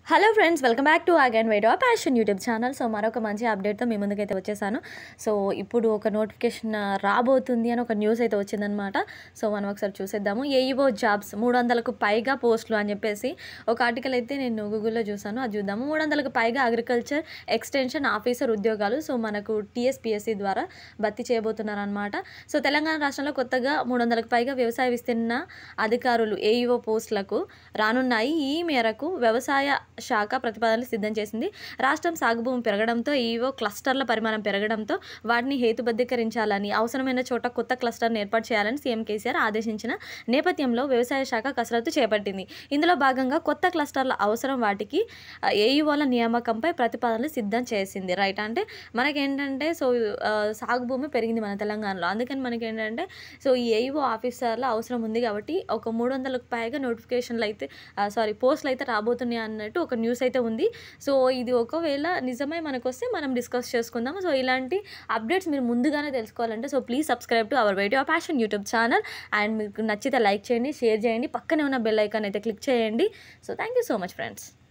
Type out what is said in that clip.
hello friends welcome back to again weight of passion YouTube channel so మరొక మంచి అప్డేట్తో మీ ముందుకైతే వచ్చేసాను సో ఇప్పుడు ఒక నోటిఫికేషన్ రాబోతుంది అని ఒక న్యూస్ అయితే వచ్చిందనమాట సో మనం ఒకసారి చూసేద్దాము ఏఈఓ జాబ్స్ మూడు వందలకు పైగా పోస్టులు అని చెప్పేసి ఒక ఆర్టికల్ అయితే నేను గూగుల్లో చూసాను అది చూద్దాము మూడు వందలకు పైగా అగ్రికల్చర్ ఎక్స్టెన్షన్ ఆఫీసర్ ఉద్యోగాలు సో మనకు టీఎస్పిఎస్సి ద్వారా భర్తీ చేయబోతున్నారనమాట సో తెలంగాణ రాష్ట్రంలో కొత్తగా మూడు వందలకు పైగా వ్యవసాయ విస్తీర్ణ అధికారులు ఏఈఓ పోస్టులకు రానున్నాయి ఈ మేరకు వ్యవసాయ శాఖ ప్రతిపాదనలు సిద్ధం చేసింది రాష్ట్రం సాగు భూమి పెరగడంతో ఈవో క్లస్టర్ల పరిమాణం పెరగడంతో వాటిని హేతుబద్ధీకరించాలని అవసరమైన చోట కొత్త క్లస్టర్ను ఏర్పాటు చేయాలని సీఎం కేసీఆర్ ఆదేశించిన నేపథ్యంలో వ్యవసాయ శాఖ కసరత్తు చేపట్టింది ఇందులో భాగంగా కొత్త క్లస్టర్ల అవసరం వాటికి ఆ, ఏఈఓల నియామకంపై ప్రతిపాదనలు సిద్ధం చేసింది రైట్ అంటే మనకేంటంటే సో ఆ, సాగు భూమి పెరిగింది మన తెలంగాణలో అందుకని మనకేంటంటే సో ఈ ఏఈఓ ఆఫీసర్ల అవసరం ఉంది కాబట్టి ఒక మూడు వందలకు పైగా నోటిఫికేషన్లు అయితే సారీ పోస్టులు అయితే రాబోతున్నాయి అన్నట్టు ఒక న్యూస్ అయితే ఉంది సో ఇది ఒకవేళ నిజమే మనకు వస్తే మనం డిస్కస్ చేసుకుందాం సో ఇలాంటి అప్డేట్స్ మీరు ముందుగానే తెలుసుకోవాలంటే so please subscribe to our weight of passion YouTube channel and మీకు నచ్చితే లైక్ చేయండి షేర్ చేయండి పక్కనే ఉన్న బెల్ ఐకాన్ అయితే క్లిక్ చేయండి so thank you so much friends